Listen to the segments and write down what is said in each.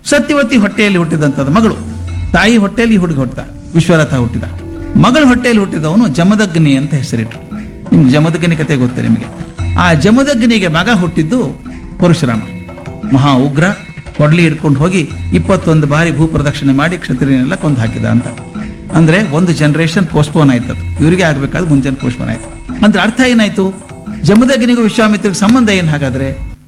ಸತ್ಯವತಿ ಹೊಟ್ಟೆಯಲ್ಲಿ ಹುಟ್ಟಿದಂಥದ್ದು ಮಗಳು ತಾಯಿ ಹೊಟ್ಟೆಯಲ್ಲಿ ಈ ಹುಡುಗ ಹುಟ್ಟಿದ ವಿಶ್ವರಥ ಹುಟ್ಟಿದ ಮಗಳ ಹೊಟ್ಟೆಯಲ್ಲಿ ಹುಟ್ಟಿದವನು ಜಮದಗ್ನಿ ಅಂತ ಹೆಸರಿಟ್ಟರು ನಿಮ್ಗೆ ಜಮದಗ್ನಿ ಕತೆ ಗೊತ್ತೇ ನಿಮಗೆ ಆ ಜಮದಗ್ನಿಗೆ ಮಗ ಹುಟ್ಟಿದ್ದು ಪರಶುರಾಮ ಮಹಾ ಉಗ್ರ ಕೊಡ್ಲಿ ಹಿಡ್ಕೊಂಡು ಹೋಗಿ ಇಪ್ಪತ್ತೊಂದು ಬಾರಿ ಭೂ ಪ್ರದಕ್ಷಿಣೆ ಮಾಡಿ ಕ್ಷತ್ರಿಯನೆಲ್ಲ ಕೊಂದು ಹಾಕಿದ ಅಂತ ಅಂದ್ರೆ ಒಂದು ಜನರೇಷನ್ ಪೋಸ್ಟ್ಪೋನ್ ಆಯ್ತು ಅದು ಇವರಿಗೆ ಆಗ್ಬೇಕಾದ್ರೆ ಮುಂಚೆ ಪೋಸ್ಟ್ಪೋನ್ ಆಯ್ತು ಅಂದ್ರೆ ಅರ್ಥ ಏನಾಯ್ತು ಜಮದಗ್ನಿಗೂ ವಿಶ್ವಾಮಿತ್ರಿಗೆ ಸಂಬಂಧ ಏನ್ ಹಾಗಾದ್ರೆ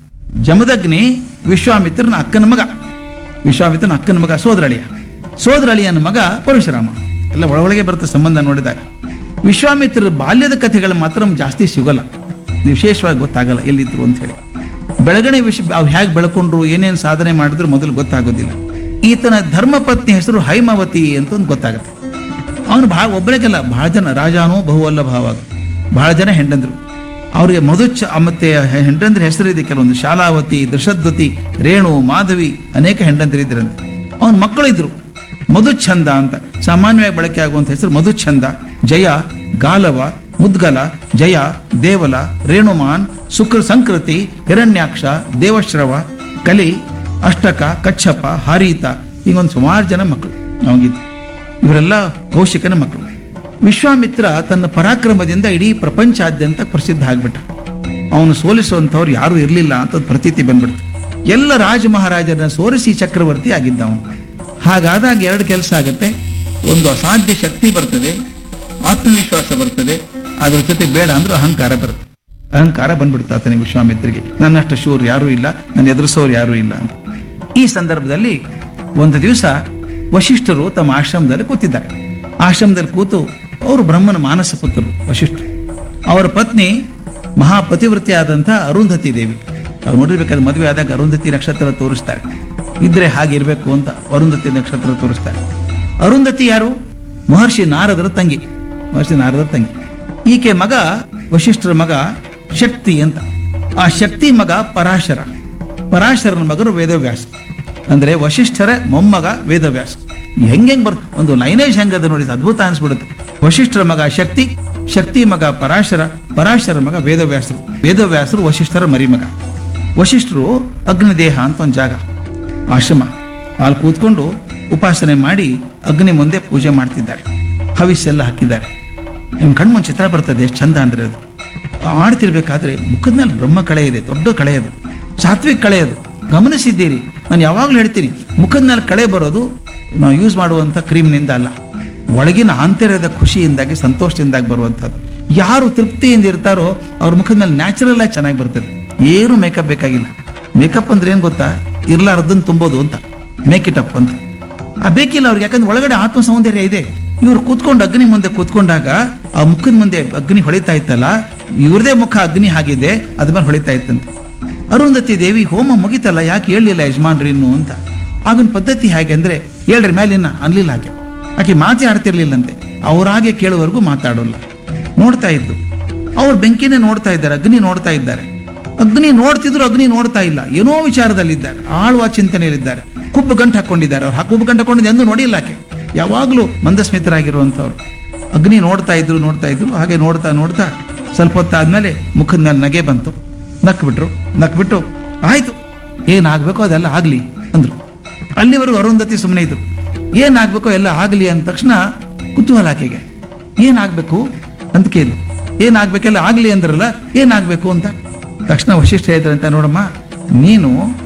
ಜಮದಗ್ನಿ ವಿಶ್ವಾಮಿತ್ರನ ಅಕ್ಕನ ಮಗ ವಿಶ್ವಾಮಿತ್ರನ ಅಕ್ಕನ ಮಗ ಸೋದರಳಿಯ ಸೋದರಳಿಯನ ಮಗ ಪರಶುರಾಮ ಎಲ್ಲ ಒಳಗೊಳಗೆ ಬರುತ್ತೆ ಸಂಬಂಧ ನೋಡಿದಾಗ ವಿಶ್ವಾಮಿತ್ರರ ಬಾಲ್ಯದ ಕಥೆಗಳು ಮಾತ್ರ ನಮ್ಗೆ ಜಾಸ್ತಿ ಸಿಗಲ್ಲ ವಿಶೇಷವಾಗಿ ಗೊತ್ತಾಗಲ್ಲ ಎಲ್ಲಿದ್ರು ಅಂತ ಹೇಳಿ ಬೆಳಗಣೆ ವಿಷ ಅವ್ರು ಹೇಗೆ ಬೆಳ್ಕೊಂಡ್ರು ಏನೇನು ಸಾಧನೆ ಮಾಡಿದ್ರು ಮೊದಲು ಗೊತ್ತಾಗೋದಿಲ್ಲ ಈತನ ಧರ್ಮಪತ್ನಿ ಹೆಸರು ಹೈಮಾವತಿ ಅಂತ ಒಂದು ಗೊತ್ತಾಗುತ್ತೆ ಅವನು ಬಹಳ ಒಬ್ಬರಿಗೆಲ್ಲ ಬಹಳ ಜನ ರಾಜಾನೋ ಬಹುವಲ್ಲ ಭಾವ ಬಹಳ ಜನ ಹೆಂಡಂದ್ರು ಅವ್ರಿಗೆ ಮಧುಚ ಮತ್ತೆ ಹೆಂಡಂದ್ರ ಹೆಸರಿದೆ ಕೆಲವೊಂದು ಶಾಲಾವತಿ ದೃಷದ್ವತಿ ರೇಣು ಮಾಧವಿ ಅನೇಕ ಹೆಂಡಂದ್ರಿದ್ರಂತೆ ಅವನ ಮಕ್ಕಳು ಇದ್ರು ಮಧುಚ್ಛಂದ ಅಂತ ಸಾಮಾನ್ಯವಾಗಿ ಬಳಕೆ ಆಗುವಂತ ಹೆಸರು ಮಧುಚ್ಛಂದ ಜಯ ಗಾಲವ ಮುದ್ಗಲ ಜಯ ದೇವಲ ರೇಣುಮಾನ್ ಶುಕ್ರ ಸಂಕೃತಿ ಹಿರಣ್ಯಾಕ್ಷ ದೇವಶ್ರವ ಕಲಿ ಅಷ್ಟಕ ಕಚ್ಚಪ ಹಾರೀತ ಹೀಗೊಂದು ಸುಮಾರು ಜನ ಮಕ್ಕಳು ಅವನಿಗಿದ್ದು ಇವರೆಲ್ಲ ಕೌಶಿಕನ ಮಕ್ಕಳು ವಿಶ್ವಾಮಿತ್ರ ತನ್ನ ಪರಾಕ್ರಮದಿಂದ ಇಡೀ ಪ್ರಪಂಚಾದ್ಯಂತ ಪ್ರಸಿದ್ಧ ಆಗ್ಬಿಟ್ಟ ಅವನು ಸೋಲಿಸುವಂಥವ್ರು ಯಾರು ಇರಲಿಲ್ಲ ಅಂತ ಒಂದು ಪ್ರತೀತಿ ಬಂದ್ಬಿಡ್ತು ಎಲ್ಲ ರಾಜ ಮಹಾರಾಜರನ್ನ ಸೋರಿಸಿ ಚಕ್ರವರ್ತಿ ಆಗಿದ್ದ ಅವನು ಹಾಗಾದಾಗ ಎರಡು ಕೆಲಸ ಆಗುತ್ತೆ ಒಂದು ಅಸಾಧ್ಯ ಶಕ್ತಿ ಬರ್ತದೆ ಆತ್ಮವಿಶ್ವಾಸ ಬರ್ತದೆ ಅದ್ರ ಜೊತೆ ಬೇಡ ಅಂದ್ರೆ ಅಹಂಕಾರ ಬರುತ್ತೆ ಅಹಂಕಾರ ಬಂದ್ಬಿಡ್ತಾ ಆತನಿಗೆ ವಿಶ್ವಾಮಿತ್ರಿಗೆ ನನ್ನಷ್ಟು ಶೂರ್ ಯಾರೂ ಇಲ್ಲ ನನ್ನ ಎದುರಿಸೋರು ಯಾರೂ ಇಲ್ಲ ಅಂತ ಈ ಸಂದರ್ಭದಲ್ಲಿ ಒಂದು ದಿವಸ ವಶಿಷ್ಠರು ತಮ್ಮ ಆಶ್ರಮದಲ್ಲಿ ಕೂತಿದ್ದಾರೆ ಆಶ್ರಮದಲ್ಲಿ ಕೂತು ಅವರು ಬ್ರಹ್ಮನ ಮಾನಸ ಪುತ್ರರು ವಶಿಷ್ಠರು ಅವರ ಪತ್ನಿ ಮಹಾಪತಿವೃತ್ತಿ ಆದಂಥ ಅರುಂಧತಿ ದೇವಿ ಅವ್ರು ನೋಡಿರ್ಬೇಕಾದ್ರೆ ಮದುವೆ ಆದಾಗ ಅರುಂಧತಿ ನಕ್ಷತ್ರ ತೋರಿಸ್ತಾರೆ ಇದ್ರೆ ಹಾಗಿರ್ಬೇಕು ಅಂತ ಅರುಂಧತಿ ನಕ್ಷತ್ರ ತೋರಿಸ್ತಾರೆ ಅರುಂಧತಿ ಯಾರು ಮಹರ್ಷಿ ನಾರದರ ತಂಗಿ ಮಹರ್ಷಿ ನಾರದರ ತಂಗಿ ಈಕೆ ಮಗ ವಶಿಷ್ಠರ ಮಗ ಶಕ್ತಿ ಅಂತ ಆ ಶಕ್ತಿ ಮಗ ಪರಾಶರ ಪರಾಶರನ ಮಗನು ವೇದವ್ಯಾಸ ಅಂದ್ರೆ ವಶಿಷ್ಠರ ಮೊಮ್ಮಗ ವೇದವ್ಯಾಸ ಹೆಂಗೆಂಗ್ ಬರ್ತ ಒಂದು ಲೈನೇಜ್ ಹೆಂಗದ ನೋಡಿ ಇದು ಅದ್ಭುತ ಅನ್ಸ್ಬಿಡುತ್ತೆ ವಶಿಷ್ಠರ ಮಗ ಶಕ್ತಿ ಶಕ್ತಿ ಮಗ ಪರಾಶರ ಪರಾಶರ ಮಗ ವೇದವ್ಯಾಸರು ವೇದವ್ಯಾಸರು ವಶಿಷ್ಠರ ಮರಿಮಗ ವಶಿಷ್ಠರು ಅಗ್ನಿದೇಹ ಅಂತ ಒಂದು ಜಾಗ ಆಶ್ರಮ ಅಲ್ಲಿ ಕೂತ್ಕೊಂಡು ಉಪಾಸನೆ ಮಾಡಿ ಅಗ್ನಿ ಮುಂದೆ ಪೂಜೆ ಮಾಡ್ತಿದ್ದಾರೆ ಹವಿಸ್ಸೆಲ್ಲ ಹಾಕಿದ್ದಾರೆ ನಿಮ್ ಕಣ್ಮುಂದ್ ಚಿತ್ರ ಬರ್ತದೆ ಎಷ್ಟು ಚಂದ ಅಂದ್ರೆ ಅದು ಆಡ್ತಿರ್ಬೇಕಾದ್ರೆ ಮುಖದ ಮೇಲೆ ಬ್ರಹ್ಮ ಕಳೆ ಇದೆ ದೊಡ್ಡ ಕಳೆ ಅದು ಸಾತ್ವಿಕ್ ಕಳೆ ಅದು ಗಮನಿಸಿದ್ದೀರಿ ನಾನು ಯಾವಾಗಲೂ ಹೇಳ್ತೀನಿ ಮುಖದ ಮೇಲೆ ಕಳೆ ಬರೋದು ನಾವು ಯೂಸ್ ಮಾಡುವಂಥ ಕ್ರೀಮ್ನಿಂದ ಅಲ್ಲ ಒಳಗಿನ ಆಂತರ್ಯದ ಖುಷಿಯಿಂದಾಗಿ ಸಂತೋಷದಿಂದಾಗಿ ಬರುವಂಥದ್ದು ಯಾರು ತೃಪ್ತಿಯಿಂದ ಇರ್ತಾರೋ ಅವ್ರ ಮುಖದ ಮೇಲೆ ನ್ಯಾಚುರಲ್ ಆಗಿ ಚೆನ್ನಾಗಿ ಬರ್ತದೆ ಏನು ಮೇಕಪ್ ಬೇಕಾಗಿಲ್ಲ ಮೇಕಪ್ ಅಂದ್ರೆ ಏನ್ ಗೊತ್ತಾ ಇರ್ಲಾರ್ದನ್ನ ತುಂಬೋದು ಅಂತ ಮೇಕ್ ಇಟ್ ಅಪ್ ಅಂತ ಆ ಬೇಕಿಲ್ಲ ಅವ್ರಿಗೆ ಯಾಕಂದ್ರೆ ಒಳಗಡೆ ಆತ್ಮ ಸೌಂದರ್ಯ ಇದೆ ಇವ್ರು ಕೂತ್ಕೊಂಡು ಅಗ್ನಿ ಮುಂದೆ ಕೂತ್ಕೊಂಡಾಗ ಆ ಮುಖದ ಮುಂದೆ ಅಗ್ನಿ ಹೊಳಿತಾ ಇತ್ತಲ್ಲ ಇವ್ರದೇ ಮುಖ ಅಗ್ನಿ ಆಗಿದೆ ಅದ ಮೇಲೆ ಹೊಳಿತಾ ಇತ್ತಂತೆ ಅರುಂಧತಿ ದೇವಿ ಹೋಮ ಮುಗಿತಲ್ಲ ಯಾಕೆ ಹೇಳಲಿಲ್ಲ ಯಜಮಾನ್ರಿ ಇನ್ನು ಅಂತ ಆಗಿನ ಪದ್ಧತಿ ಹೇಗೆ ಅಂದ್ರೆ ಹೇಳ್ರಿ ಮೇಲಿನ ಅನ್ಲಿಲ್ಲ ಆಕೆ ಆಕೆ ಮಾತೇ ಆಡ್ತಿರ್ಲಿಲ್ಲಂತೆ ಅವರಾಗೆ ಕೇಳುವವರೆಗೂ ಮಾತಾಡೋಲ್ಲ ನೋಡ್ತಾ ಇದ್ದು ಅವ್ರು ಬೆಂಕಿನೇ ನೋಡ್ತಾ ಇದ್ದಾರೆ ಅಗ್ನಿ ನೋಡ್ತಾ ಇದ್ದಾರೆ ಅಗ್ನಿ ನೋಡ್ತಿದ್ರು ಅಗ್ನಿ ನೋಡ್ತಾ ಇಲ್ಲ ಏನೋ ವಿಚಾರದಲ್ಲಿದ್ದಾರೆ ಆಳುವ ಚಿಂತನೆಯಲ್ಲಿದ್ದಾರೆ ಕುಬ್ಬು ಗಂಟು ಹಾಕೊಂಡಿದ್ದಾರೆ ಅವ್ರು ಕುಬ್ಬು ಗಂಟು ಹಾಕೊಂಡಿದ್ದು ಎಂದು ನೋಡಿಲ್ಲ ಆಕೆ ಯಾವಾಗಲೂ ಮಂದಸ್ಮಿತರಾಗಿರುವಂಥವ್ರು ಅಗ್ನಿ ನೋಡ್ತಾ ಇದ್ರು ನೋಡ್ತಾ ಇದ್ರು ಹಾಗೆ ನೋಡ್ತಾ ನೋಡ್ತಾ ಸ್ವಲ್ಪ ಹೊತ್ತಾದ್ಮೇಲೆ ಮುಖದ ಮೇಲೆ ನಗೆ ಬಂತು ನಕ್ಬಿಟ್ರು ನಕ್ಬಿಟ್ಟು ಆಯ್ತು ಏನಾಗ್ಬೇಕೋ ಅದೆಲ್ಲ ಆಗ್ಲಿ ಅಂದ್ರು ಅಲ್ಲಿವರೆಗೂ ಅರುಂಧತಿ ಸುಮ್ಮನೆ ಇದ್ರು ಏನಾಗ್ಬೇಕೋ ಎಲ್ಲ ಆಗ್ಲಿ ಅಂದ ತಕ್ಷಣ ಕುತೂಹಲ ಆಕೆಗೆ ಏನಾಗ್ಬೇಕು ಅಂತ ಕೇಳಿ ಏನಾಗ್ಬೇಕೆಲ್ಲ ಆಗ್ಲಿ ಅಂದ್ರಲ್ಲ ಏನಾಗ್ಬೇಕು ಅಂತ ತಕ್ಷಣ ವಶಿಷ್ಠ ಹೇಳಿದ್ರಂತ ನೋಡಮ್ಮ ನೀನು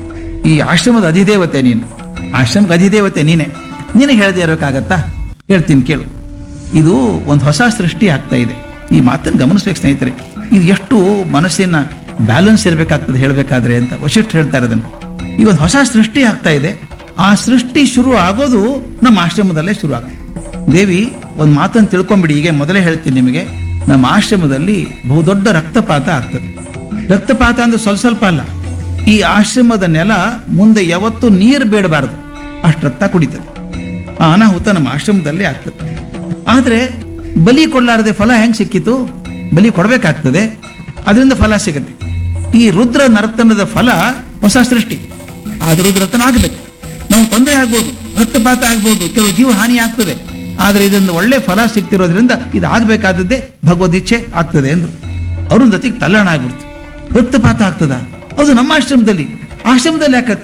ಈ ಆಶ್ರಮದ ಅಧಿದೇವತೆ ನೀನು ಆಶ್ರಮಕ್ಕೆ ಅಧಿದೇವತೆ ನೀನೆ ನಿನಗೆ ಹೇಳದೆ ಇರೋಕ್ಕಾಗತ್ತಾ ಹೇಳ್ತೀನಿ ಕೇಳು ಇದು ಒಂದು ಹೊಸ ಸೃಷ್ಟಿ ಆಗ್ತಾ ಇದೆ ಈ ಮಾತನ್ನು ಗಮನಿಸ್ಬೇಕು ಸ್ನೇಹಿತರೆ ಇದು ಎಷ್ಟು ಮನಸ್ಸಿನ ಬ್ಯಾಲೆನ್ಸ್ ಇರಬೇಕಾಗ್ತದೆ ಹೇಳಬೇಕಾದ್ರೆ ಅಂತ ವಶಿಷ್ಠ ಹೇಳ್ತಾ ಇರೋದನ್ನು ಈಗ ಒಂದು ಹೊಸ ಸೃಷ್ಟಿ ಆಗ್ತಾ ಇದೆ ಆ ಸೃಷ್ಟಿ ಶುರು ಆಗೋದು ನಮ್ಮ ಆಶ್ರಮದಲ್ಲೇ ಶುರು ಆಗ್ತದೆ ದೇವಿ ಒಂದು ಮಾತನ್ನು ತಿಳ್ಕೊಂಬಿಡಿ ಈಗ ಮೊದಲೇ ಹೇಳ್ತೀನಿ ನಿಮಗೆ ನಮ್ಮ ಆಶ್ರಮದಲ್ಲಿ ಬಹುದೊಡ್ಡ ರಕ್ತಪಾತ ಆಗ್ತದೆ ರಕ್ತಪಾತ ಅಂದ್ರೆ ಸ್ವಲ್ಪ ಸ್ವಲ್ಪ ಅಲ್ಲ ಈ ಆಶ್ರಮದ ನೆಲ ಮುಂದೆ ಯಾವತ್ತೂ ನೀರು ಬೇಡಬಾರದು ಅಷ್ಟು ರಕ್ತ ಕುಡಿತದೆ ಆ ಅನಾಹುತ ನಮ್ಮ ಆಶ್ರಮದಲ್ಲಿ ಆಗ್ತದೆ ಆದ್ರೆ ಬಲಿ ಕೊಡ್ಲಾರದೆ ಫಲ ಹೆಂಗ್ ಸಿಕ್ಕಿತು ಬಲಿ ಕೊಡ್ಬೇಕಾಗ್ತದೆ ಅದರಿಂದ ಫಲ ಸಿಗುತ್ತೆ ಈ ರುದ್ರ ನರ್ತನದ ಫಲ ಹೊಸ ಸೃಷ್ಟಿ ಆದ್ರೆ ರುದ್ರತನ ಆಗಬೇಕು ನಾವು ತೊಂದರೆ ಆಗ್ಬೋದು ರಕ್ತಪಾತ ಆಗ್ಬೋದು ಕೆಲವು ಜೀವ ಹಾನಿ ಆಗ್ತದೆ ಆದ್ರೆ ಇದೊಂದು ಒಳ್ಳೆ ಫಲ ಸಿಗ್ತಿರೋದ್ರಿಂದ ಇದು ಆಗ್ಬೇಕಾದದ್ದೇ ಭಗವದಿಚ್ಛೆ ಆಗ್ತದೆ ಎಂದು ಅರುಂಧತಿಗೆ ತಲ್ಲಣ ಆಗ್ಬಿಡ್ತು ರಕ್ತಪಾತ ಆಗ್ತದ ಅದು ನಮ್ಮ ಆಶ್ರಮದಲ್ಲಿ ಆಶ್ರಮದಲ್ಲಿ ಯಾಕೆ